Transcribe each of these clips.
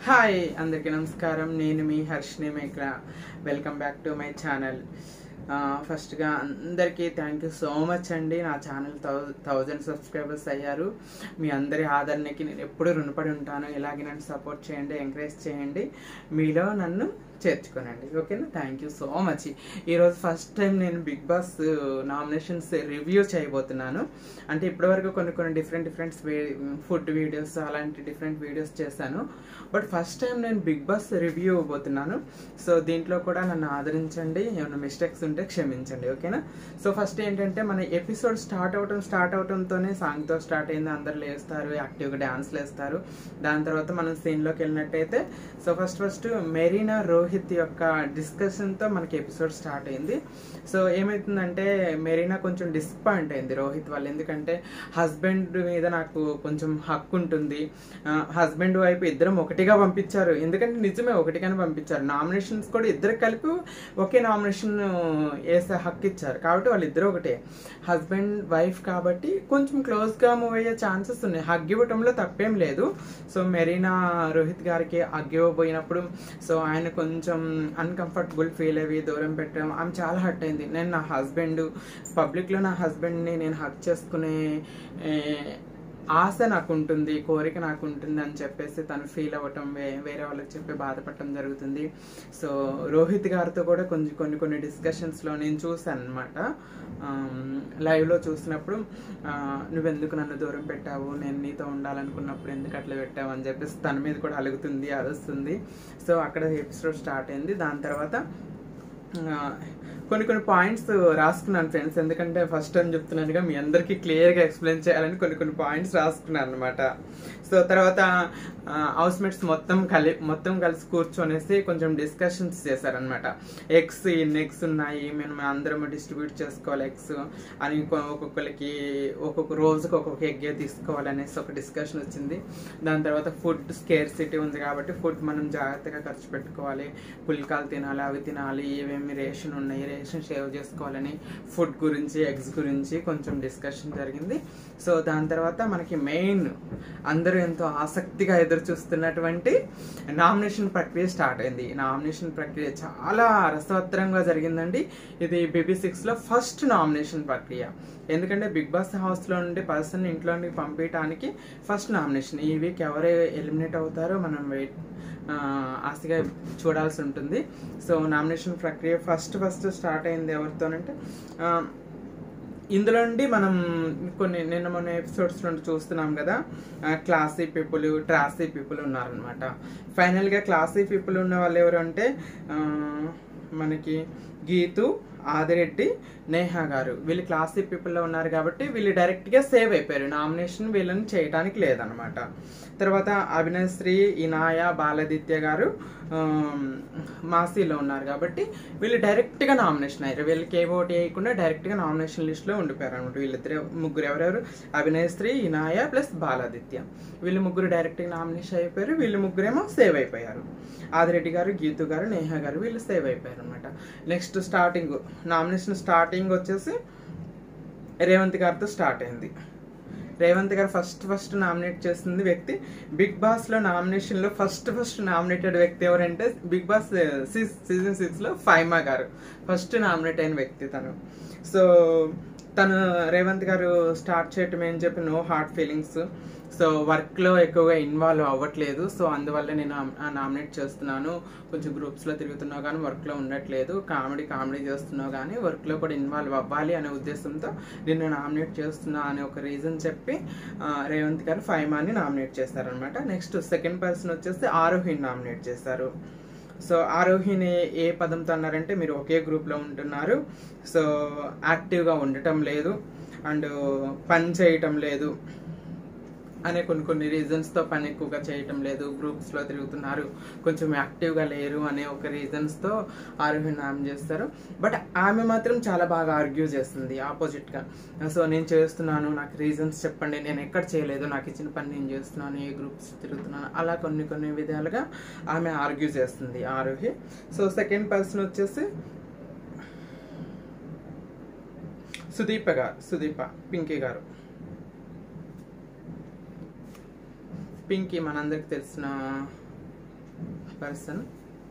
hi అందరికీ నమస్కారం నేను మీ హర్షిని మేక్రా welcome back to my channel ఫస్ట్గా అందరికీ థ్యాంక్ యూ సో మచ్ అండి నా ఛానల్ థౌ థౌజండ్ సబ్స్క్రైబర్స్ అయ్యారు మీ అందరి ఆదరణకి నేను ఎప్పుడూ రుణపడి ఉంటాను ఇలాగే నన్ను సపోర్ట్ చేయండి ఎంకరేజ్ చేయండి మీలో నన్ను చేర్చుకోనండి ఓకేనా థ్యాంక్ యూ సో మచ్ ఈరోజు ఫస్ట్ టైం నేను బిగ్ బాస్ నామినేషన్స్ రివ్యూ చేయబోతున్నాను అంటే ఇప్పటివరకు కొన్ని కొన్ని డిఫరెంట్ డిఫరెంట్ ఫుడ్ వీడియోస్ అలాంటి డిఫరెంట్ వీడియోస్ చేశాను బట్ ఫస్ట్ టైం నేను బిగ్ బాస్ రివ్యూ ఇవ్వబోతున్నాను సో దీంట్లో కూడా నన్ను ఆదరించండి ఏమైనా మిస్టేక్స్ ఉంటే క్షమించండి ఓకేనా సో ఫస్ట్ ఏంటంటే మన ఎపిసోడ్ స్టార్ట్ అవటం స్టార్ట్ అవటంతోనే సాంగ్తో స్టార్ట్ అయింది అందరు లేస్తారు యాక్టివ్గా డ్యాన్స్లు వేస్తారు దాని తర్వాత మనం సీన్లోకి వెళ్ళినట్టయితే so first first Marina Rohit యొక్క డిస్కషన్తో మనకి ఎపిసోడ్ స్టార్ట్ అయింది సో ఏమవుతుందంటే మెరీనా కొంచెం డిసప్పాయింట్ అయింది రోహిత్ వాళ్ళు ఎందుకంటే హస్బెండ్ మీద నాకు కొంచెం హక్కు ఉంటుంది హస్బెండ్ వైపు ఇద్దరం ఒకటిగా పంపించారు ఎందుకంటే నిజమే ఒకటిగానే పంపించారు నామినేషన్స్ కూడా ఇద్దరు కలిపి ఒకే నామినేషన్ వేసే హక్కు ఇచ్చారు కాబట్టి వాళ్ళిద్దరూ ఒకటే హస్బెండ్ వైఫ్ కాబట్టి కొంచెం క్లోజ్గా మూవ్ అయ్యే ఛాన్సెస్ ఉన్నాయి హగ్ ఇవ్వటంలో తప్పేం లేదు సో మెరీనా రోహిత్ గారికి హగ్ ఇవ్వబోయినప్పుడు సో ఆయన కొంచెం అన్కంఫర్టబుల్ ఫీల్ అయ్యి దూరం పెట్టడం ఆమె చాలా హర్ట్ అయింది నేను నా హస్బెండ్ పబ్లిక్లో నా హస్బెండ్ని నేను హక్ చేసుకునే ఏ, ఆశ నాకు ఉంటుంది కోరిక నాకు ఉంటుంది అని చెప్పేసి తను ఫీల్ అవ్వటం వే- వేరే వాళ్ళకి చెప్పి బాధపడటం జరుగుతుంది సో రోహిత్ గారితో కూడా కొంచెం కొన్ని కొన్ని డిస్కషన్స్లో నేను చూశాను అనమాట లైవ్లో చూసినప్పుడు ఆ, నువ్వెందుకు నన్ను దూరం పెట్టావు నేను నీతో ఉండాలనుకున్నప్పుడు ఎందుకు అట్లా పెట్టావు అని చెప్పేసి తన మీద కూడా అలుగుతుంది అరుస్తుంది సో అక్కడ ఎపిసోడ్ స్టార్ట్ అయింది దాని తర్వాత ఆ, కొన్ని కొన్ని పాయింట్స్ రాసుకున్నాను ఫ్రెండ్స్ ఎందుకంటే ఫస్ట్ టైం చెప్తున్నానుగా మీ అందరికీ క్లియర్గా ఎక్స్ప్లెయిన్ చేయాలని కొన్ని కొన్ని పాయింట్స్ రాసుకున్నాను అనమాట సో తర్వాత హౌస్ మేట్స్ మొత్తం కలి మొత్తం కలిసి కూర్చొనేసి కొంచెం డిస్కషన్స్ చేశారనమాట ఎగ్స్ ఇన్ని ఎగ్స్ ఉన్నాయి మేము అందరం డిస్ట్రిబ్యూట్ చేసుకోవాలి ఎగ్స్ అని కొ- ఒక్కొక్కరికి ఒక్కొక్క రోజుకి ఒక్కొక్క ఎగ్గే తీసుకోవాలనేసి ఒక డిస్కషన్ వచ్చింది దాని తర్వాత ఫుడ్ స్కేర్ సిటీ ఉంది కాబట్టి ఫుడ్ మనం జాగ్రత్తగా ఖర్చు పెట్టుకోవాలి పుల్కాలు తినాలి అవి తినాలి ఏమేమి రేషన్ ఉన్నాయి రేషన్ సేవ్ చేసుకోవాలని ఫుడ్ గురించి ఎగ్స్ గురించి కొంచెం డిస్కషన్ జరిగింది సో దాని తర్వాత మనకి మెయిన్ అందరూ ఎంతో ఆసక్తిగా ఎదురు చూస్తున్నటువంటి నామినేషన్ ప్రక్రియ స్టార్ట్ అయింది నామినేషన్ ప్రక్రియ చాలా రసవత్తరంగా జరిగిందండి ఇది బీబీ సిక్స్లో ఫస్ట్ నామినేషన్ ప్రక్రియ ఎందుకంటే బిగ్ బాస్ హౌస్లో నుండి పర్సన్ ఇంట్లో నుండి పంపించడానికి ఫస్ట్ నామినేషన్ ఈ వీక్ ఎవరు ఎలిమినేట్ అవుతారో మనం వెయిట్ ఆ, ఆస్తిగా చూడాల్సి ఉంటుంది సో నామినేషన్ ప్రక్రియ ఫస్ట్ ఫస్ట్ స్టార్ట్ అయింది ఎవరితోనంటే ఆ, ఇందులో నుండి మనం కొన్ని నిన్న మొన్న ఎపిసోడ్స్ నుండి చూస్తున్నాం కదా క్లాసీ పీపుల్ ట్రాసీ పీపుల్ ఉన్నారనమాట ఫైనల్గా క్లాసీ పీపుల్ ఉన్న వాళ్ళు ఎవరు అంటే ఆ, మనకి గీతు ఆదిరెడ్డి నేహా గారు వీళ్ళు క్లాసీ పీపుల్లో ఉన్నారు కాబట్టి వీళ్ళు డైరెక్ట్గా సేవ్ అయిపోయారు నామినేషన్ వీళ్ళని చేయడానికి లేదనమాట తర్వాత అభినయశ్రీ ఇనాయ బాలదిత్య గారు ఆమ్, మాసీలో ఉన్నారు కాబట్టి వీళ్ళు డైరెక్ట్గా నామినేషన్ అయ్యారు వీళ్ళకి ఏ ఓటు వేయకుండా డైరెక్ట్గా నామినేషన్ లిస్ట్లో ఉండిపోయారు అనమాట వీళ్ళిద్దరు ముగ్గురు ఎవరెవరు అభినయశ్రీ ఇనాయ ప్లస్ బాలాదిత్య వీళ్ళు ముగ్గురు డైరెక్ట్గా నామినేషన్ అయిపోయారు వీళ్ళు ముగ్గురేమో సేవ్ అయిపోయారు ఆదిరెడ్డి గారు గీతు గారు నేహా గారు వీళ్ళు సేవ్ అయిపోయారు అనమాట నెక్స్ట్ స్టార్టింగ్ నామినేషన్ స్టార్టింగ్ వచ్చేసి రేవంత్ గారితో స్టార్ట్ అయింది రేవంత్ గారు ఫస్ట్ ఫస్ట్ నామినేట్ చేసింది వ్యక్తి బిగ్ బాస్ లో నామినేషన్ లో ఫస్ట్ ఫస్ట్ నామినేటెడ్ వ్యక్తి ఎవరంటే బిగ్ బాస్ సీజన్ సిక్స్ లో ఫైమా గారు ఫస్ట్ నామినేట్ అయిన వ్యక్తి తను సో తను రేవంత్ గారు స్టార్ట్ చేయటం ఏం చెప్పి నో హార్ట్ ఫీలింగ్స్ సో వర్క్లో ఎక్కువగా ఇన్వాల్వ్ అవ్వట్లేదు సో అందువల్ల నేను నామినేట్ చేస్తున్నాను కొంచెం గ్రూప్స్లో తిరుగుతున్నావు కానీ వర్క్లో ఉండట్లేదు కామెడీ కామెడీ చేస్తున్నావు కానీ వర్క్లో కూడా ఇన్వాల్వ్ అవ్వాలి అనే ఉద్దేశంతో నిన్ను నామినేట్ చేస్తున్నా అనే ఒక రీజన్ చెప్పి ఆ, రేవంత్ గారు ఫైమాని నామినేట్ చేశారనమాట నెక్స్ట్ సెకండ్ పర్సన్ వచ్చేసి ఆరోహిని నామినేట్ చేశారు సో ఆరోహిని ఏ పదంతో అన్నారంటే మీరు ఒకే గ్రూప్లో ఉంటున్నారు సో యాక్టివ్గా ఉండటం లేదు అండ్ పని చేయటం లేదు అనే కొన్ని కొన్ని రీజన్స్తో పని ఎక్కువగా చేయటం లేదు గ్రూప్స్లో తిరుగుతున్నారు కొంచెం యాక్టివ్గా లేరు అనే ఒక రీజన్స్తో ఆరోహి నామ్ చేస్తారు బట్ ఆమె మాత్రం చాలా బాగా ఆర్గ్యూ చేస్తుంది ఆపోజిట్గా సో నేను చేస్తున్నాను నాకు రీజన్స్ చెప్పండి నేను ఎక్కడ చేయలేదు నాకు ఇచ్చిన పని నేను చేస్తున్నాను ఏ గ్రూప్స్ తిరుగుతున్నాను అలా కొన్ని కొన్ని విధాలుగా ఆమె ఆర్గ్యూ చేస్తుంది ఆరోహి సో సెకండ్ పర్సన్ వచ్చేసి సుదీప గారు సుదీప పింకీ గారు పింకీ మనందరికి తెలిసిన పర్సన్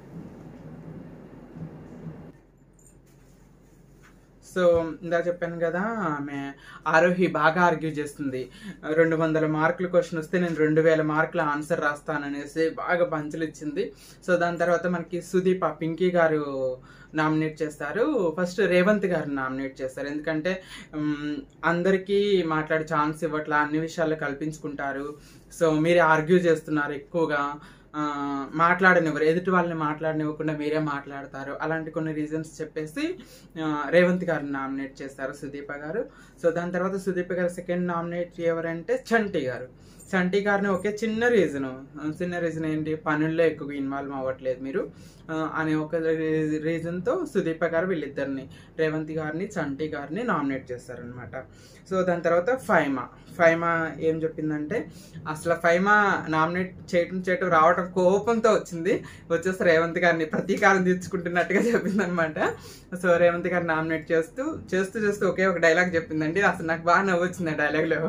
సో ఇందా చెప్పాను కదా ఆమె ఆరోహి బాగా ఆర్గ్యూ చేస్తుంది రెండు వందల మార్కులు క్వశ్చన్ వస్తే నేను రెండు వేల మార్కుల ఆన్సర్ రాస్తాననేసి బాగా పంచులు ఇచ్చింది సో దాని తర్వాత మనకి సుదీప్ ఆ పింకీ గారు నామినేట్ చేస్తారు ఫస్ట్ రేవంత్ గారు నామినేట్ చేస్తారు ఎందుకంటే మ్, అందరికీ మాట్లాడే ఛాన్స్ ఇవ్వట్లా అన్ని విషయాలు కల్పించుకుంటారు సో మీరే ఆర్గ్యూ చేస్తున్నారు ఎక్కువగా ఆ, మాట్లాడనివ్వరు ఎదుటి వాళ్ళని మాట్లాడనివ్వకుండా మీరే మాట్లాడతారు అలాంటి కొన్ని రీజన్స్ చెప్పేసి ఆ, రేవంత్ గారిని నామినేట్ చేస్తారు సుదీప గారు సో దాని తర్వాత సుదీప గారు సెకండ్ నామినేట్ ఎవరంటే చంటి గారు చంటి గారిని ఒకే చిన్న రీజన్ చిన్న రీజన్ ఏంటి పనుల్లో ఎక్కువ ఇన్వాల్వ్ అవ్వట్లేదు మీరు ఆ, అనే ఒక రీజన్తో సుదీప గారు వీళ్ళిద్దరిని రేవంత్ గారిని చంటి గారిని నామినేట్ చేస్తారనమాట సో దాని తర్వాత ఫైమా ఫైమా ఏం చెప్పిందంటే అసలు ఫైమా నామినేట్ చేయటం చేయటం రావటం కోపంతో వచ్చింది వచ్చేసి రేవంత్ గారిని ప్రతీకారం తీర్చుకుంటున్నట్టుగా చెప్పింది అనమాట సో రేవంత్ గారు నామినేట్ చేస్తూ చేస్తూ చేస్తూ ఒకే ఒక డైలాగ్ చెప్పిందండి అసలు నాకు బాగా నవ్వు వచ్చింది ఆ డైలాగ్లో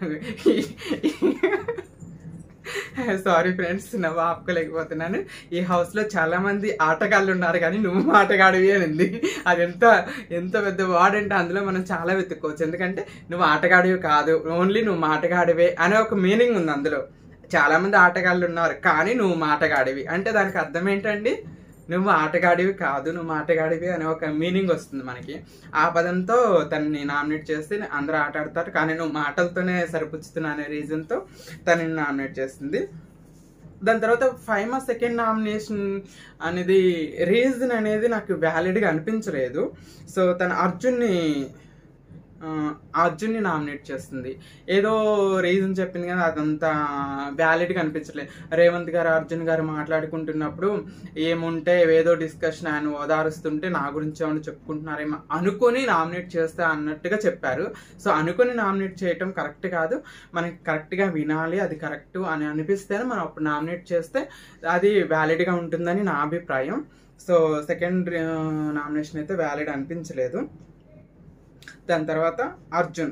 సారీ ఫ్రెండ్స్ నవ్వు ఆపుకోలేకపోతున్నాను ఈ హౌస్ లో చాలా మంది ఆటగాళ్ళు ఉన్నారు కానీ నువ్వు ఆటగాడివి అని ఉంది అది ఎంత ఎంత పెద్ద వార్డ్ అంటే అందులో మనం చాలా వెతుక్కోవచ్చు ఎందుకంటే నువ్వు ఆటగాడివి కాదు ఓన్లీ నువ్వు మాటగాడివే అనే ఒక మీనింగ్ ఉంది అందులో చాలా మంది ఆటగాళ్ళు ఉన్నారు కానీ నువ్వు మాటగాడివి అంటే దానికి అర్థం ఏంటండి నువ్వు ఆటగాడివి కాదు నువ్వు ఆటగాడివి అనే ఒక మీనింగ్ వస్తుంది మనకి ఆ పదంతో తనని నామినేట్ చేసి అందరూ ఆట ఆడతారు కానీ నువ్వు మాటలతోనే సరిపుచ్చుతున్నా అనే రీజన్తో తనని నామినేట్ చేస్తుంది దాని తర్వాత ఫైవ్ మా సెకండ్ నామినేషన్ అనేది రీజన్ అనేది నాకు వ్యాలిడ్గా అనిపించలేదు సో తన అర్జున్ని ఆ, అర్జున్ని నామినేట్ చేస్తుంది ఏదో రీజన్ చెప్పింది కదా అదంతా వ్యాలిడ్గా అనిపించలేదు రేవంత్ గారు అర్జున్ గారు మాట్లాడుకుంటున్నప్పుడు ఏముంటే ఏదో డిస్కషన్ ఆయన ఓదారుస్తుంటే నా గురించి ఏమైనా చెప్పుకుంటున్నారేమో అనుకొని నామినేట్ చేస్తా అన్నట్టుగా చెప్పారు సో అనుకొని నామినేట్ చేయటం కరెక్ట్ కాదు మనకి కరెక్ట్గా వినాలి అది కరెక్ట్ అని అనిపిస్తేనే మనం అప్పుడు నామినేట్ చేస్తే అది వ్యాలిడ్గా ఉంటుందని నా అభిప్రాయం సో సెకండ్ నామినేషన్ అయితే వ్యాలిడ్ అనిపించలేదు దాని తర్వాత అర్జున్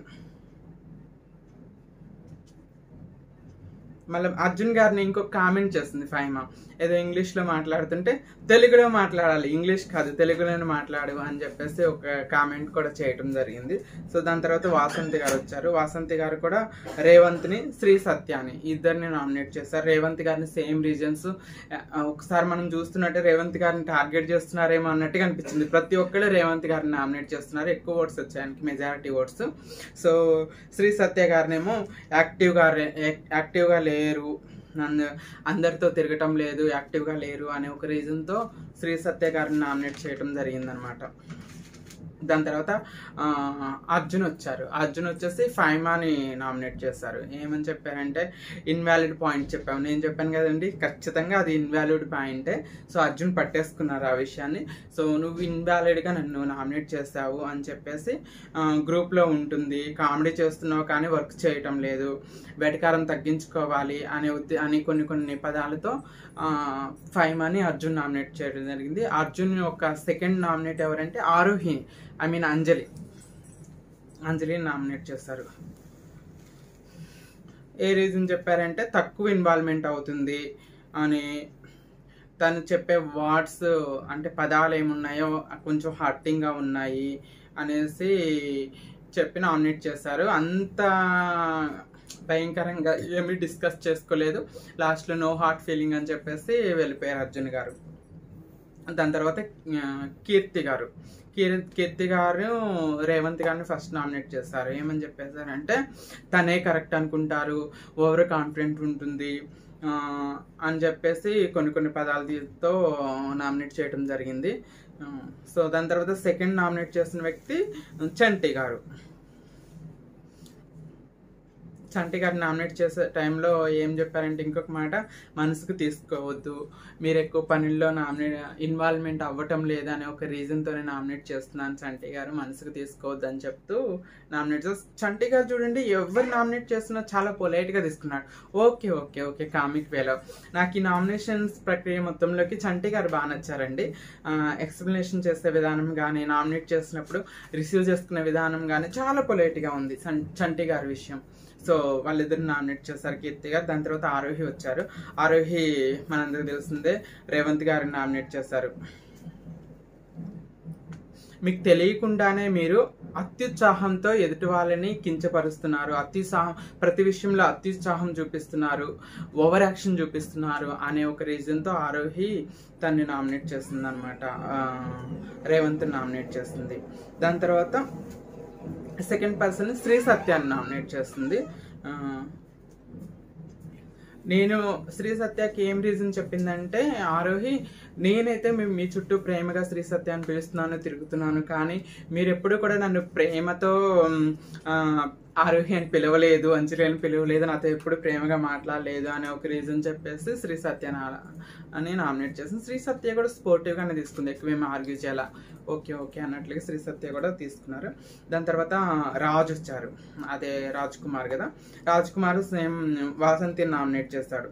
మళ్ళీ అర్జున్ గారిని ఇంకొక కామెంట్ చేస్తుంది ఫైమా ఏదో ఇంగ్లీష్లో మాట్లాడుతుంటే తెలుగులో మాట్లాడాలి ఇంగ్లీష్ కాదు తెలుగులోనే మాట్లాడు అని చెప్పేసి ఒక కామెంట్ కూడా చేయటం జరిగింది సో దాని తర్వాత వాసంతి గారు వచ్చారు వాసంతి గారు కూడా రేవంత్ని శ్రీ సత్యాని ఇద్దరిని నామినేట్ చేశారు రేవంత్ గారిని సేమ్ రీజన్స్ ఒకసారి మనం చూస్తున్నట్టే రేవంత్ గారిని టార్గెట్ చేస్తున్నారేమో అన్నట్టుగా అనిపించింది ప్రతి ఒక్కరు రేవంత్ గారిని నామినేట్ చేస్తున్నారు ఎక్కువ ఓట్స్ వచ్చాయి ఆయనకి majority votes so Sri Satya గారినేమో యాక్టివ్గా రే- యాక్టివ్గా లేరు అంద అందరితో తిరగటం లేదు యాక్టివ్గా లేరు అనే ఒక రీజన్తో శ్రీ సత్య గారిని నామినేట్ చేయడం జరిగిందనమాట దాని తర్వాత ఆ, అర్జున్ వచ్చారు అర్జున్ వచ్చేసి ఫైమాని నామినేట్ చేశారు ఏమని చెప్పారంటే ఇన్వాలిడ్ పాయింట్ చెప్పాము నేను చెప్పాను కదండి ఖచ్చితంగా అది ఇన్వాలిడ్ పాయింటే సో అర్జున్ పట్టేసుకున్నారు ఆ విషయాన్ని సో నువ్వు ఇన్వాలిడ్గా నన్ను నామినేట్ చేస్తావు అని చెప్పేసి గ్రూప్లో ఉంటుంది కామెడీ చేస్తున్నావు కానీ వర్క్ చేయటం లేదు వెటకారం తగ్గించుకోవాలి అనే ఉద్దే అని కొన్ని కొన్ని పదాలతో ఫైమాని అర్జున్ నామినేట్ చేయడం జరిగింది అర్జున్ యొక్క సెకండ్ నామినేట్ ఎవరంటే ఆరోహి ఐ మీన్ అంజలి అంజలిని నామినేట్ చేస్తారు ఏ రీజన్ చెప్పారంటే తక్కువ ఇన్వాల్వ్మెంట్ అవుతుంది అని తను చెప్పే వర్డ్స్ అంటే పదాలు ఏమున్నాయో కొంచెం హర్టింగ్గా ఉన్నాయి అనేసి చెప్పి నామినేట్ చేశారు అంత భయంకరంగా ఏమీ డిస్కస్ చేసుకోలేదు లాస్ట్లో నో హార్ట్ ఫీలింగ్ అని చెప్పేసి వెళ్ళిపోయారు అర్జున్ గారు దాని తర్వాత ఆ, కీర్తి గారు కీర్- కీర్తి గారు రేవంత్ గారిని ఫస్ట్ నామినేట్ చేశారు ఏమని చెప్పేశారంటే తనే కరెక్ట్ అనుకుంటారు ఓవర్ కాన్ఫిడెంట్ ఉంటుంది ఆ, అని చెప్పేసి కొన్ని కొన్ని పదాలతో నామినేట్ చేయడం జరిగింది ఆ, సో దాని తర్వాత సెకండ్ నామినేట్ చేసిన వ్యక్తి చంటి గారు చంటి గారిని నామినేట్ చేసే టైంలో ఏం చెప్పారంటే ఇంకొక మాట మనసుకు తీసుకోవద్దు మీరు ఎక్కువ పనుల్లో నామినేట్ ఇన్వాల్వ్మెంట్ అవ్వటం లేదనే ఒక రీజన్తోనే నామినేట్ చేస్తున్నాను చంటి గారు మనసుకు తీసుకోవద్దు అని చెప్తూ నామినేట్ చేసి చంటి గారు చూడండి ఎవరు నామినేట్ చేస్తున్నా చాలా పొలైట్గా తీసుకున్నాడు ఓకే ఓకే ఓకే కామిక్ వేలో నాకు ఈ నామినేషన్స్ ప్రక్రియ మొత్తంలోకి చంటి గారు బాగా నచ్చారండి ఎక్స్ప్లెనేషన్ చేసే విధానం కానీ నామినేట్ చేసినప్పుడు రిసీవ్ చేసుకునే విధానం కానీ చాలా పొలైట్గా ఉంది చం- చంటి గారి విషయం సో వాళ్ళిద్దరు నామినేట్ చేశారు కీర్తి గారు దాని తర్వాత ఆరోహి వచ్చారు ఆరోహి మనందరికి తెలిసిందే రేవంత్ గారిని నామినేట్ చేశారు మీకు తెలియకుండానే మీరు అత్యుత్సాహంతో ఎదుటి వాళ్ళని కించపరుస్తున్నారు అత్యుత్సాహం ప్రతి విషయంలో అత్యుత్సాహం చూపిస్తున్నారు ఓవర్ యాక్షన్ చూపిస్తున్నారు అనే ఒక రీజన్తో ఆరోహి తన్ని నామినేట్ చేస్తుంది అనమాట రేవంత్ నామినేట్ చేస్తుంది దాని తర్వాత సెకండ్ పర్సన్ శ్రీ సత్యాన్ని నామినేట్ చేస్తుంది ఆ, నేను శ్రీ సత్యకి ఏం రీజన్ చెప్పిందంటే ఆరోహి నేనైతే మీ మీ చుట్టూ ప్రేమగా శ్రీ సత్య అని పిలుస్తున్నాను తిరుగుతున్నాను కానీ మీరు ఎప్పుడు కూడా నన్ను ప్రేమతో మ్, ఆ, ఆరోహి అని పిలవలేదు అంజలి అని పిలవలేదు నాతో ఎప్పుడు ప్రేమగా మాట్లాడలేదు అనే ఒక రీజన్ చెప్పేసి శ్రీ సత్య అని నామినేట్ చేసింది శ్రీ సత్య కూడా స్పోర్టివ్గానే తీసుకుంది ఎక్కువ ఏమి ఆర్గ్యూ చేయాల ఓకే ఓకే అన్నట్లుగా శ్రీ సత్య కూడా తీసుకున్నారు దాని తర్వాత రాజు వచ్చారు అదే రాజ్ కుమార్ కదా రాజ్ కుమార్ సేమ్ వాసంతిని నామినేట్ చేశాడు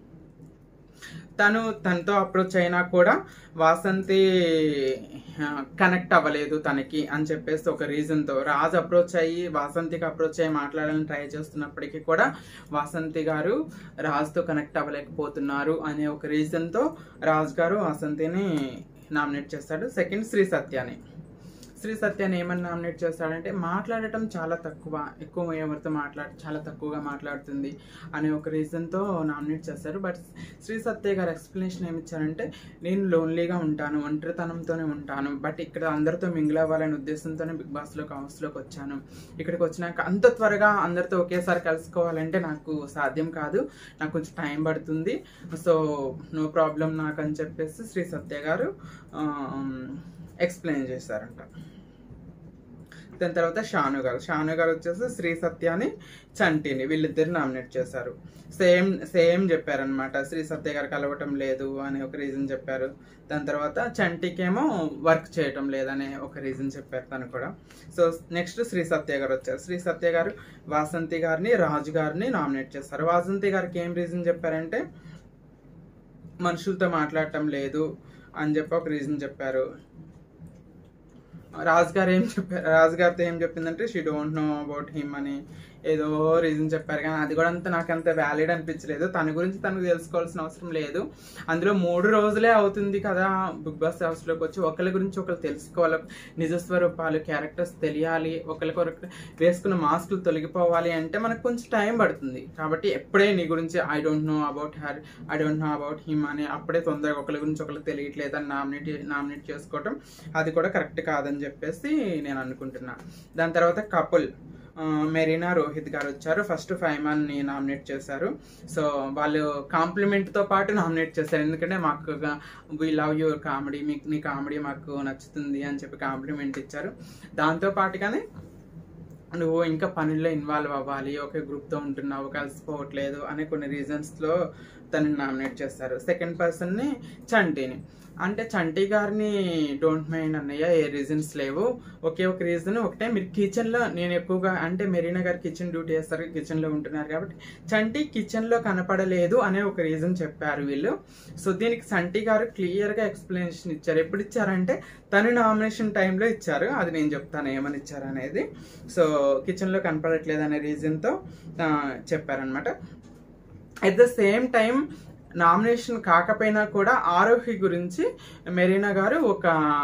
తను తనతో అప్రోచ్ అయినా కూడా వాసంతి కనెక్ట్ అవ్వలేదు తనకి అని చెప్పేసి ఒక రీజన్తో రాజ్ అప్రోచ్ అయ్యి వాసంతికి అప్రోచ్ అయ్యి మాట్లాడాలని ట్రై చేస్తున్నప్పటికీ కూడా వాసంతి గారు రాజ్తో కనెక్ట్ అవ్వలేకపోతున్నారు అనే ఒక రీజన్తో రాజ్ గారు వాసంతిని నామినేట్ చేస్తాడు సెకండ్ శ్రీ సత్యాని శ్రీ సత్యాన్ని ఏమని నామినేట్ చేస్తాడంటే మాట్లాడటం చాలా తక్కువ ఎక్కువ ఎవరితో మాట్లాడ చాలా తక్కువగా మాట్లాడుతుంది అనే ఒక రీజన్తో నామినేట్ చేస్తారు బట్ శ్రీ సత్య గారు ఎక్స్ప్లెనేషన్ ఏమి ఇచ్చారంటే నేను లోన్లీగా ఉంటాను ఒంటరితనంతోనే ఉంటాను బట్ ఇక్కడ అందరితో మింగిల్ అవ్వాలనే ఉద్దేశంతోనే బిగ్ బాస్లోకి హౌస్లోకి వచ్చాను ఇక్కడికి వచ్చినాక అంత త్వరగా అందరితో ఒకేసారి కలుసుకోవాలంటే నాకు సాధ్యం కాదు నాకు కొంచెం టైం పడుతుంది సో నో ప్రాబ్లం నాకు అని చెప్పేసి శ్రీ సత్య గారు ఎక్స్ప్లెయిన్ చేశారంట దాని తర్వాత షాను గారు షాను గారు వచ్చేసి శ్రీ సత్యాని చంటిని వీళ్ళిద్దరు నామినేట్ చేశారు సేమ్ సేమ్ చెప్పారనమాట శ్రీ సత్య గారు కలవటం లేదు అనే ఒక రీజన్ చెప్పారు దాని తర్వాత చంటికేమో వర్క్ చేయటం లేదనే ఒక రీజన్ చెప్పారు తను కూడా సో నెక్స్ట్ శ్రీ సత్య గారు వచ్చారు శ్రీ సత్య గారు వాసంతి గారిని రాజు గారిని నామినేట్ చేస్తారు వాసంతి గారికి ఏం రీజన్ చెప్పారంటే మనుషులతో మాట్లాడటం లేదు అని చెప్పి ఒక రీజన్ చెప్పారు రాజు గారు ఏం చెప్పారు రాజు గారితో ఏం చెప్పిందంటే she don't know about him అని ఏదో రీజన్ చెప్పారు కానీ అది కూడా అంత నాకు అంత వ్యాలిడ్ అనిపించలేదు తన గురించి తనకు తెలుసుకోవాల్సిన అవసరం లేదు అందులో మూడు రోజులే అవుతుంది కదా బిగ్ బాస్ హౌస్లోకి వచ్చి ఒకరి గురించి ఒకరు తెలుసుకోవాలి నిజస్వరూపాలు క్యారెక్టర్స్ తెలియాలి ఒకరికొకరు వేసుకున్న మాస్కులు తొలగిపోవాలి అంటే మనకు కొంచెం టైం పడుతుంది కాబట్టి ఎప్పుడే నీ గురించి I don't know about her I don't know about him అని అప్పుడే తొందరగా ఒకరి గురించి ఒకరికి తెలియట్లేదు అని నామినేట్ నామినేట్ చేసుకోవటం అది కూడా కరెక్ట్ కాదని చెప్పేసి నేను అనుకుంటున్నా దాని తర్వాత కపుల్ మెరీనా రోహిత్ గారు వచ్చారు ఫస్ట్ ఫైమాన్ని నామినేట్ చేశారు సో వాళ్ళు కాంప్లిమెంట్తో పాటు నామినేట్ చేశారు ఎందుకంటే మాకు వీ లవ్ యువర్ కామెడీ మీకు నీ కామెడీ మాకు నచ్చుతుంది అని చెప్పి కాంప్లిమెంట్ ఇచ్చారు దాంతో పాటుగానే నువ్వు ఇంకా పనుల్లో ఇన్వాల్వ్ అవ్వాలి ఒకే గ్రూప్తో ఉంటున్నావు కలిసిపోవట్లేదు అనే కొన్ని రీజన్స్లో తనని నామినేట్ చేస్తారు సెకండ్ పర్సన్ని చంటిని అంటే చంటి గారిని డోంట్ మైండ్ అన్నయ్య ఏ రీజన్స్ లేవు ఒకే ఒక రీజన్ ఒకటే మీరు కిచెన్లో నేను ఎక్కువగా అంటే మెరీనా గారు కిచెన్ డ్యూటీ చేస్తారు కిచెన్లో ఉంటున్నారు కాబట్టి చంటి కిచెన్లో కనపడలేదు అనే ఒక రీజన్ చెప్పారు వీళ్ళు సో దీనికి చంటి గారు క్లియర్గా ఎక్స్ప్లెనేషన్ ఇచ్చారు ఎప్పుడు ఇచ్చారంటే తను నామినేషన్ టైంలో ఇచ్చారు అది నేను చెప్తాను ఏమని ఇచ్చారు అనేది సో కిచెన్లో కనపడట్లేదు అనే రీజన్తో చెప్పారనమాట at the same time nomination కాకపోయినా కూడా ఆరోహి గురించి మెరీనా గారు ఒక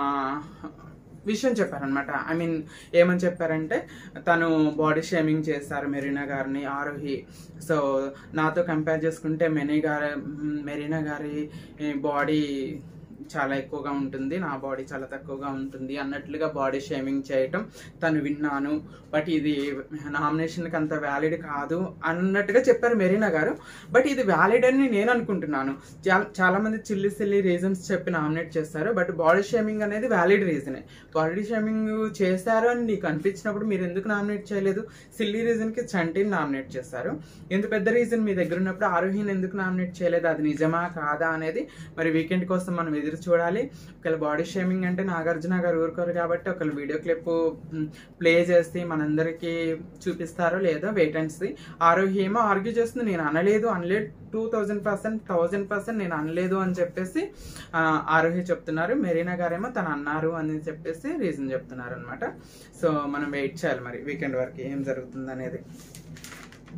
విషయం చెప్పారనమాట ఐ మీన్ ఏమని చెప్పారంటే తను బాడీ షేమింగ్ చేశారు మెరీనా గారిని ఆరోహి సో నాతో కంపేర్ చేసుకుంటే మెనీ గారి మెరీనా గారి బాడీ చాలా ఎక్కువగా ఉంటుంది నా బాడీ చాలా తక్కువగా ఉంటుంది అన్నట్లుగా బాడీ షేమింగ్ చేయటం తను విన్నాను బట్ ఇది నామినేషన్కి అంత వ్యాలిడ్ కాదు అన్నట్టుగా చెప్పారు మెరీనా గారు బట్ ఇది వ్యాలిడ్ అని నేను అనుకుంటున్నాను చాలా చాలా మంది చిల్లి సిల్లి రీజన్స్ చెప్పి నామినేట్ చేస్తారు బట్ బాడీ షేమింగ్ అనేది వ్యాలిడ్ రీజనే బాడీ షేమింగ్ చేశారు అని నీకు అనిపించినప్పుడు మీరు ఎందుకు నామినేట్ చేయలేదు సిల్లీ రీజన్కి చంటిని నామినేట్ చేశారు ఇంత పెద్ద రీజన్ మీ దగ్గర ఉన్నప్పుడు ఆరోహిని ఎందుకు నామినేట్ చేయలేదు అది నిజమా కాదా అనేది మరి వీకెండ్ కోసం మనం ఎదురు చూడాలి ఒకవేళ బాడీ షేమింగ్ అంటే నాగార్జున గారు ఊరుకోరు కాబట్టి ఒకవేళ వీడియో క్లిప్ ప్లే చేసి మనందరికీ చూపిస్తారో లేదో వెయిట్ అండ్ సీ ఆరోహి ఏమో ఆర్గ్యూ చేస్తుంది నేను అనలేదు అనలేదు two thousand percent thousand percent నేను అనలేదు అని చెప్పేసి ఆ, ఆరోహి చెప్తున్నారు మెరీనా గారేమో తను అన్నారు అని చెప్పేసి రీజన్ చెప్తున్నారు అనమాట సో మనం వెయిట్ చేయాలి మరి వీకెండ్ వరకు ఏం జరుగుతుంది అనేది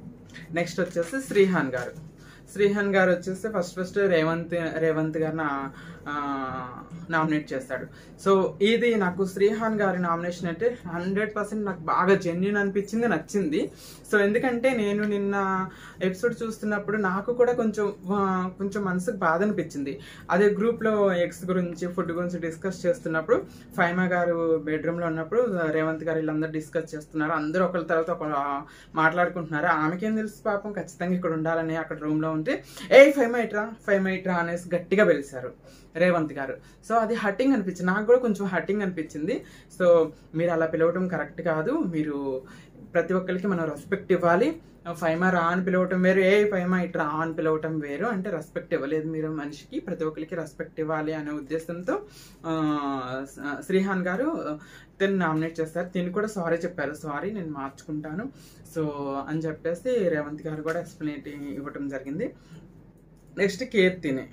నెక్స్ట్ వచ్చేసి శ్రీహాన్ గారు శ్రీహాన్ గారు వచ్చేసి ఫస్ట్ ఫస్ట్ రేవంత్ రేవంత్ గారిని నామినేట్ చేస్తాడు సో ఇది నాకు శ్రీహాన్ గారి నామినేషన్ అంటే హండ్రెడ్ పర్సెంట్ నాకు బాగా జెన్యున్ అనిపించింది నచ్చింది సో ఎందుకంటే నేను నిన్న ఎపిసోడ్ చూస్తున్నప్పుడు నాకు కూడా కొంచెం ఆ, కొంచెం మనసుకు బాధ అనిపించింది అదే గ్రూప్లో ఎగ్స్ గురించి ఫుడ్ గురించి డిస్కస్ చేస్తున్నప్పుడు ఫైమా గారు బెడ్రూమ్లో ఉన్నప్పుడు రేవంత్ గారు వీళ్ళందరూ డిస్కస్ చేస్తున్నారు అందరూ ఒకరి తర్వాత ఒకరు ఆ, మాట్లాడుకుంటున్నారు ఆమెకేం తెలుసు పాపం ఖచ్చితంగా ఇక్కడ ఉండాలని అక్కడ రూమ్లో ఉంటే ఏ ఫైమా ఇట్రా ఫైమా ఇట్రా అనేసి గట్టిగా పిలిచారు రేవంత్ గారు సో అది హట్టింగ్ అనిపించింది నాకు కూడా కొంచెం హట్టింగ్ అనిపించింది సో మీరు అలా పిలవడం కరెక్ట్ కాదు మీరు ప్రతి ఒక్కరికి మనం రెస్పెక్ట్ ఇవ్వాలి ఫైమా రా అని పిలవటం వేరు ఏ ఫైమా ఇటు రా అని పిలవటం వేరు అంటే రెస్పెక్ట్ ఇవ్వలేదు మీరు మనిషికి ప్రతి ఒక్కరికి రెస్పెక్ట్ ఇవ్వాలి అనే ఉద్దేశంతో ఆ, శ్రీహాన్ గారు తిని నామినేట్ చేస్తారు తిని కూడా సారీ చెప్పారు సారీ నేను మార్చుకుంటాను సో అని చెప్పేసి రేవంత్ గారు కూడా ఎక్స్ప్లెయిన్ ఇవ్వటం జరిగింది నెక్స్ట్ కీర్తిని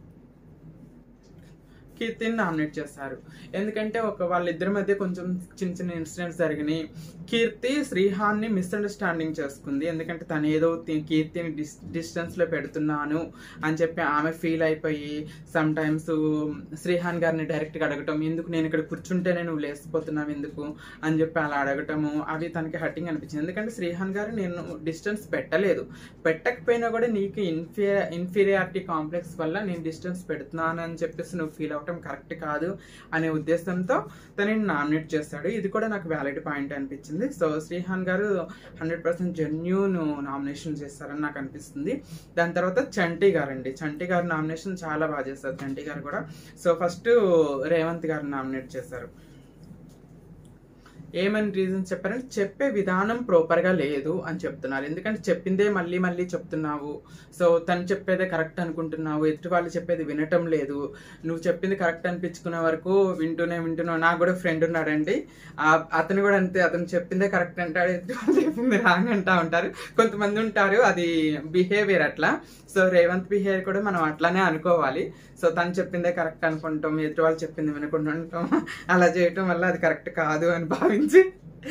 కీర్తిని నామినేట్ చేస్తారు ఎందుకంటే ఒక వాళ్ళిద్దరి మధ్య కొంచెం చిన్న చిన్న ఇన్సిడెంట్స్ జరిగినాయి కీర్తి శ్రీహాన్ని మిస్అండర్స్టాండింగ్ చేసుకుంది ఎందుకంటే తను ఏదో తి- కీర్తిని డిస్ డిస్టెన్స్లో పెడుతున్నాను అని చెప్పి ఆమె ఫీల్ అయిపోయి సమ్ టైమ్స్ శ్రీహాన్ గారిని డైరెక్ట్గా అడగటం ఎందుకు నేను ఇక్కడ కూర్చుంటేనే నువ్వు లేసిపోతున్నావు ఎందుకు అని చెప్పి అలా అడగటము అవి తనకి హట్టింగ్ అనిపించింది ఎందుకంటే శ్రీహాన్ గారు నేను డిస్టెన్స్ పెట్టలేదు పెట్టకపోయినా కూడా నీకు ఇన్ఫీరియర్ ఇన్ఫీరియారిటీ కాంప్లెక్స్ వల్ల నేను డిస్టెన్స్ పెడుతున్నాను అని చెప్పేసి నువ్వు ఫీల్ అవటం కరెక్ట్ కాదు అనే ఉద్దేశంతో తనని నామినేట్ చేస్తాడు ఇది కూడా నాకు వ్యాలిడ్ పాయింట్ అనిపించింది సో శ్రీహాన్ గారు హండ్రెడ్ పర్సెంట్ జెన్యూన్ నామినేషన్ చేస్తారని నాకు అనిపిస్తుంది దాని తర్వాత చంటి గారు అండి చంటి గారు నామినేషన్ చాలా బాగా చేస్తారు చంటి గారు కూడా సో ఫస్ట్ రేవంత్ గారు నామినేట్ చేశారు ఏమని రీజన్ చెప్పారంటే చెప్పే విధానం ప్రాపర్గా లేదు అని చెప్తున్నారు ఎందుకంటే చెప్పిందే మళ్ళీ మళ్ళీ చెప్తున్నావు సో తను చెప్పేదే కరెక్ట్ అనుకుంటున్నావు ఎదుటి వాళ్ళు చెప్పేది వినటం లేదు నువ్వు చెప్పింది కరెక్ట్ అనిపించుకునే వరకు వింటూనే వింటున్నావు నాకు కూడా ఫ్రెండ్ ఉన్నాడండి ఆ- అతను కూడా అంతే అతను చెప్పిందే కరెక్ట్ అంటాడు ఎదుటి వాళ్ళు చెప్పింది రాంగ్ అంటా ఉంటారు కొంతమంది ఉంటారు అది బిహేవియర్ అట్లా సో రేవంత్ బిహేవియర్ కూడా మనం అట్లానే అనుకోవాలి సో తను చెప్పిందే కరెక్ట్ అనుకుంటాం ఎదుటి వాళ్ళు చెప్పింది వినకుండా ఉంటాం అలా చేయటం వల్ల అది కరెక్ట్ కాదు అని భావించి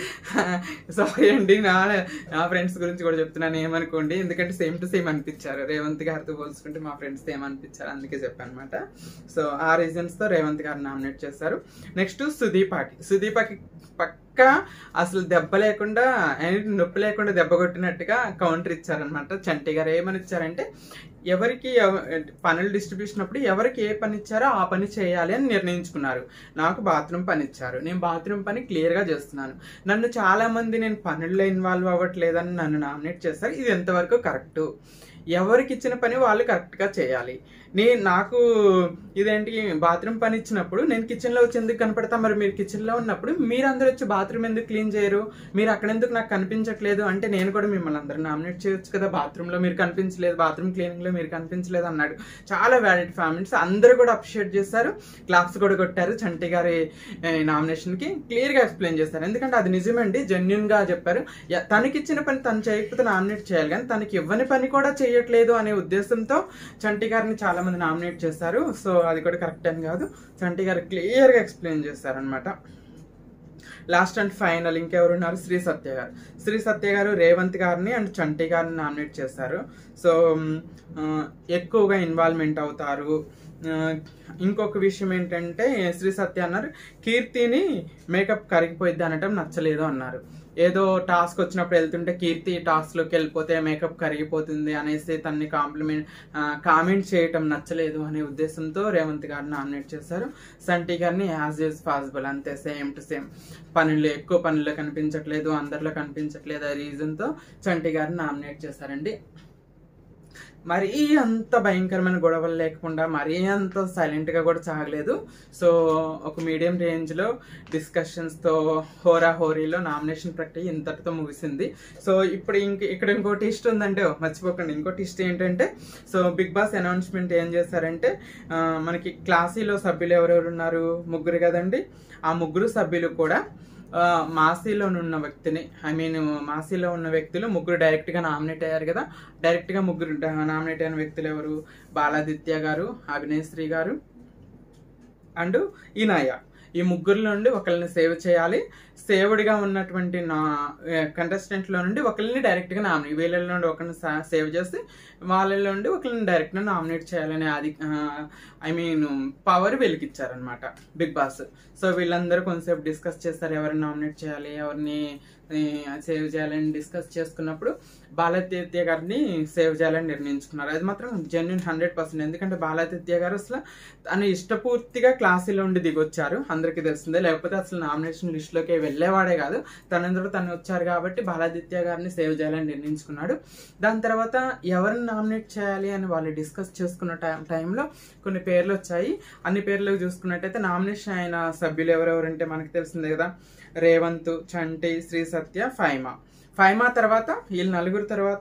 సారీ అండి నా నా ఫ్రెండ్స్ గురించి కూడా చెప్తున్నాను ఏమనుకోండి ఎందుకంటే సేమ్ టు సేమ్ అనిపించారు రేవంత్ గారితో పోల్చుకుంటే మా ఫ్రెండ్స్ సేమ్ అనిపించారు అందుకే చెప్పాను అనమాట సో ఆ రీజన్స్ తో రేవంత్ గారు నామినేట్ చేశారు నెక్స్ట్ సుదీపాకి సుదీపాకి పక్క అసలు దెబ్బ లేకుండా and నొప్పి లేకుండా దెబ్బ కొట్టినట్టుగా కౌంటర్ ఇచ్చారనమాట చంటి గారు ఏమని ఇచ్చారంటే ఎవరికి ఎవ- పనులు డిస్ట్రిబ్యూషన్ అప్పుడు ఎవరికి ఏ పని ఇచ్చారో ఆ పని చేయాలి అని నిర్ణయించుకున్నారు నాకు బాత్రూమ్ పని ఇచ్చారు నేను బాత్రూమ్ పని క్లియర్గా చేస్తున్నాను నన్ను చాలా మంది నేను పనుల్లో ఇన్వాల్వ్ అవ్వట్లేదని నన్ను నామినేట్ చేస్తారు ఇది ఎంతవరకు కరెక్ట్ ఎవరికి ఇచ్చిన పని వాళ్ళు కరెక్ట్గా చేయాలి నేను నాకు ఇదేంటి బాత్రూమ్ పని ఇచ్చినప్పుడు నేను కిచెన్లో వచ్చి ఎందుకు కనపడతా మరి మీరు కిచెన్లో ఉన్నప్పుడు మీరందరూ వచ్చి బాత్రూమ్ ఎందుకు క్లీన్ చేయరు మీరు అక్కడ ఎందుకు నాకు కనిపించట్లేదు అంటే నేను కూడా మిమ్మల్ని అందరూ నామినేట్ చేయొచ్చు కదా బాత్రూంలో మీరు కనిపించలేదు బాత్రూమ్ క్లీనింగ్లో మీరు కనిపించలేదు అన్నాడు చాలా వ్యాలిడ్ ఫ్యామిలీస్ అందరూ కూడా అప్రిషియేట్ చేశారు క్లాప్స్ కూడా కొట్టారు చంటి గారి నామినేషన్కి క్లియర్గా ఎక్స్ప్లెయిన్ చేస్తారు ఎందుకంటే అది నిజమండి జెన్యున్గా చెప్పారు య- తనకిచ్చిన పని తను చేయకపోతే నామినేట్ చేయాలి కానీ తనకి ఇవ్వని పని కూడా చేయట్లేదు అనే ఉద్దేశంతో చంటి గారిని చాలా మంది నామినేట్ చేస్తారు సో అది కూడా కరెక్ట్ అని కాదు చంటి గారు క్లియర్గా ఎక్స్ప్లెయిన్ చేస్తారనమాట లాస్ట్ అండ్ ఫైనల్ ఇంకెవరున్నారు శ్రీ సత్య గారు శ్రీ సత్య గారు రేవంత్ గారిని అండ్ చంటి గారిని నామినేట్ చేశారు సో మ్, ఆ, ఎక్కువగా ఇన్వాల్వ్మెంట్ అవుతారు ఆ, ఇంకొక విషయం ఏంటంటే శ్రీ సత్య అన్నారు కీర్తిని మేకప్ కరిగిపోయిద్ది అనటం నచ్చలేదు అన్నారు ఏదో టాస్క్ వచ్చినప్పుడు వెళ్తుంటే కీర్తి టాస్క్లోకి వెళ్ళిపోతే మేకప్ కరిగిపోతుంది అనేసి తన్ని కాంప్లిమెంట్ కామెంట్ చేయటం నచ్చలేదు అనే ఉద్దేశంతో రేవంత్ గారిని నామినేట్ చేశారు సంటి గారిని యాజ్ యూజ్ పాసిబుల్ అంతే సేమ్ టు సేమ్ పనులు ఎక్కువ పనుల్లో కనిపించట్లేదు అందరిలో కనిపించట్లేదు ఆ రీజన్తో చంటి గారిని నామినేట్ చేశారండి మరీ అంత భయంకరమైన గొడవలు లేకుండా మరీ అంత సైలెంట్గా కూడా సాగలేదు సో ఒక మీడియం రేంజ్లో డిస్కషన్స్తో హోరా హోరీలో నామినేషన్ ప్రక్రియ ఇంతటితో ముగిసింది సో ఇప్పుడు ఇంక ఇక్కడ ఇంకో టిస్ట్ ఉందంటే ఓ, మర్చిపోకండి ఇంకో టిస్ట్ ఏంటంటే సో బిగ్ బాస్ అనౌన్స్మెంట్ ఏం చేశారంటే ఆ, మనకి క్లాసీలో సభ్యులు ఎవరెవరు ఉన్నారు ముగ్గురు కదండి ఆ ముగ్గురు సభ్యులు కూడా ఆ, మాసీలో ఉన్న వ్యక్తిని ఐ మీన్ మాసీలో ఉన్న వ్యక్తులు ముగ్గురు డైరెక్ట్గా నామినేట్ అయ్యారు కదా డైరెక్ట్గా ముగ్గురు నామినేట్ అయిన వ్యక్తులు ఎవరు బాలాదిత్య గారు అభినయశ్రీ గారు అండ్ ఇనాయ ఈ ముగ్గురు నుండి ఒకరిని సేవ్ చేయాలి సేవ్డ్గా ఉన్నటువంటి నా కంటెస్టెంట్లో నుండి ఒకరిని డైరెక్ట్గా నామినీ వీళ్ళ నుండి ఒకరిని సేవ్ చేసి వాళ్ళ నుండి ఒకరిని డైరెక్ట్గా నామినేట్ చేయాలనే అది ఐ మీన్ పవర్ వీళ్ళకి ఇచ్చారనమాట బిగ్ బాస్ సో వీళ్ళందరూ కొంతసేపు డిస్కస్ చేస్తారు ఎవరిని నామినేట్ చేయాలి ఎవరిని సేవ్ చేయాలని డిస్కస్ చేసుకున్నప్పుడు బాలాదిత్య గారిని సేవ్ చేయాలని నిర్ణయించుకున్నారు అది మాత్రం జెన్యున్ హండ్రెడ్ పర్సెంట్ ఎందుకంటే బాలాదిత్య గారు అసలు తను ఇష్టపూర్తిగా క్లాసులో ఉండి దిగొచ్చారు అందరికీ తెలిసిందే లేకపోతే అసలు నామినేషన్ లిస్ట్లోకి వెళ్ళేవాడే కాదు తనందరూ తను వచ్చారు కాబట్టి బాలాదిత్య గారిని సేవ్ చేయాలని నిర్ణయించుకున్నాడు దాని తర్వాత ఎవరిని నామినేట్ చేయాలి అని వాళ్ళు డిస్కస్ చేసుకున్న టైం టైంలో కొన్ని పేర్లు వచ్చాయి అన్ని పేర్లు చూసుకున్నట్టయితే నామినేషన్ అయిన సభ్యులు ఎవరెవరంటే మనకు తెలిసిందే కదా రేవంత్ చంటి శ్రీ సత్య ఫైమా ఫైమా తర్వాత వీళ్ళు నలుగురు తర్వాత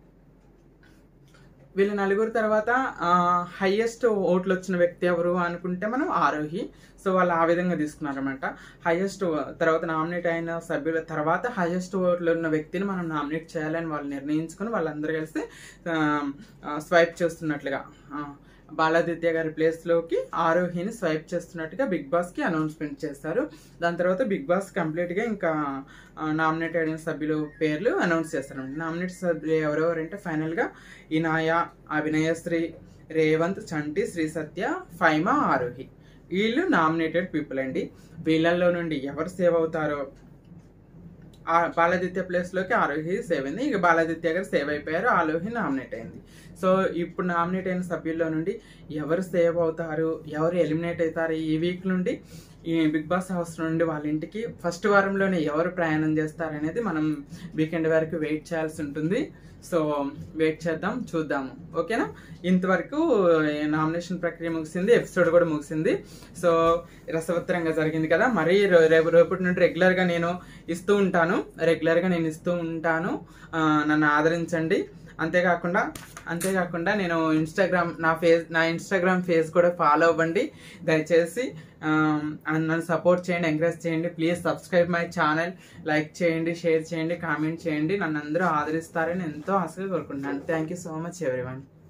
వీళ్ళ నలుగురు తర్వాత హైయెస్ట్ ఓట్లు వచ్చిన వ్యక్తి ఎవరు అనుకుంటే మనం ఆరోహి సో వాళ్ళు ఆ విధంగా తీసుకున్నారనమాట హైయెస్ట్ తర్వాత నామినేట్ అయిన సభ్యుల తర్వాత హైయెస్ట్ ఓట్లు ఉన్న వ్యక్తిని మనం నామినేట్ చేయాలని వాళ్ళు నిర్ణయించుకొని వాళ్ళందరూ కలిసి స్వైప్ చేస్తున్నట్లుగా బాలాదిత్య గారి ప్లేస్లోకి ఆరోహిని స్వైప్ చేస్తున్నట్టుగా బిగ్ బాస్కి అనౌన్స్మెంట్ చేస్తారు దాని తర్వాత బిగ్ బాస్ కంప్లీట్గా ఇంకా నామినేట్ అయిన సభ్యుల పేర్లు అనౌన్స్ చేస్తారు నామినేట్ సభ్యులు ఎవరెవరంటే ఫైనల్గా ఇనాయ అభినయశ్రీ రేవంత్ చంటి శ్రీ సత్య ఫైమా ఆరోహి వీళ్ళు నామినేటెడ్ పీపుల్ అండి వీళ్ళల్లో నుండి ఎవరు సేవ్ అవుతారో ఆ బాలాదిత్య ప్లేస్లోకి ఆరోహి సేవ్ అయింది ఇక బాలాదిత్య గారు సేవ్ అయిపోయారు ఆలోహి నామినేట్ అయింది సో ఇప్పుడు నామినేట్ అయిన సభ్యుల్లో నుండి ఎవరు సేవ్ అవుతారు ఎవరు ఎలిమినేట్ అవుతారు ఈ వీక్ నుండి ఈ బిగ్ బాస్ హౌస్ నుండి వాళ్ళ ఇంటికి ఫస్ట్ వారంలోనే ఎవరు ప్రయాణం చేస్తారు అనేది మనం వీకెండ్ వరకు వెయిట్ చేయాల్సి ఉంటుంది సో వెయిట్ చేద్దాం చూద్దాము ఓకేనా ఇంతవరకు నామినేషన్ ప్రక్రియ ముగిసింది ఎపిసోడ్ కూడా ముగిసింది సో రసవత్తరంగా జరిగింది కదా మరీ రేపు రేపటి నుండి రెగ్యులర్గా నేను ఇస్తూ ఉంటాను రెగ్యులర్గా నేను ఇస్తూ ఉంటాను నన్ను ఆదరించండి అంతేకాకుండా అంతేకాకుండా నేను ఇన్స్టాగ్రామ్ నా ఫేస్ నా ఇన్స్టాగ్రామ్ ఫేస్ కూడా ఫాలో అవ్వండి దయచేసి నన్ను సపోర్ట్ చేయండి ఎంకరేజ్ చేయండి please subscribe my channel like చేయండి షేర్ చేయండి కామెంట్ చేయండి నన్ను అందరూ ఆదరిస్తారని ఎంతో ఆశగా కోరుకుంటున్నాను thank you so much everyone